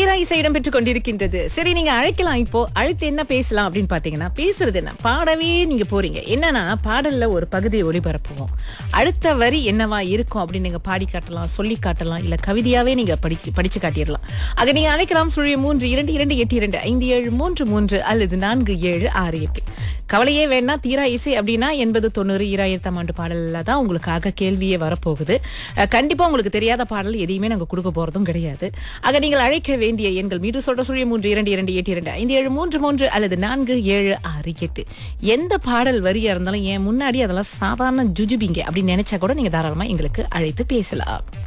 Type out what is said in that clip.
தீரா இசை இடம் பெற்றுக் கொண்டிருக்கின்றது சரி நீங்க அழைக்கலாம் இப்போ அழைத்து என்ன பேசலாம் அப்படின்னு பாத்தீங்கன்னா பேசுறது என்ன பாடவே நீங்க போறீங்க என்னன்னா பாடல்ல ஒரு பகுதியை ஒளிபரப்புவோம் அடுத்த வரி என்னவா இருக்கும் அப்படின்னு நீங்க பாடி காட்டலாம் சொல்லி காட்டலாம் இல்ல கவிதையாவே நீங்க படிச்சு படிச்சு காட்டிடலாம் ஆக நீங்க அழைக்கலாம் சுழிய மூன்று இரண்டு இரண்டு எட்டு இரண்டு ஐந்து ஏழு மூன்று மூன்று அல்லது நான்கு ஏழு ஆறு எட்டு கவலையே வேணா தீரா இசை அப்படின்னா எண்பது தொண்ணூறு ஈராயிரத்தாம் ஆண்டு பாடல்ல தான் உங்களுக்காக கேள்வியே வரப்போகுது அஹ் கண்டிப்பா உங்களுக்கு தெரியாத பாடல் எதையுமே நாங்க கொடுக்க போறதும் கிடையாது ஆக நீங்கள் அழைக்க வேண்டிய எண்கள் மீது சொல்ற சுழிய மூன்று இரண்டு இரண்டு எட்டு இரண்டு ஐந்து ஏழு மூன்று மூன்று அல்லது நான்கு ஏழு ஆறு எட்டு எந்த பாடல் வரியா இருந்தாலும் ஏன் முன்னாடி அதெல்லாம் சாதாரண ஜுஜுபிங்க அப்படின்னு நினைச்சா கூட நீங்க தாராளமா எங்களுக்கு அழைத்து பேசலாம்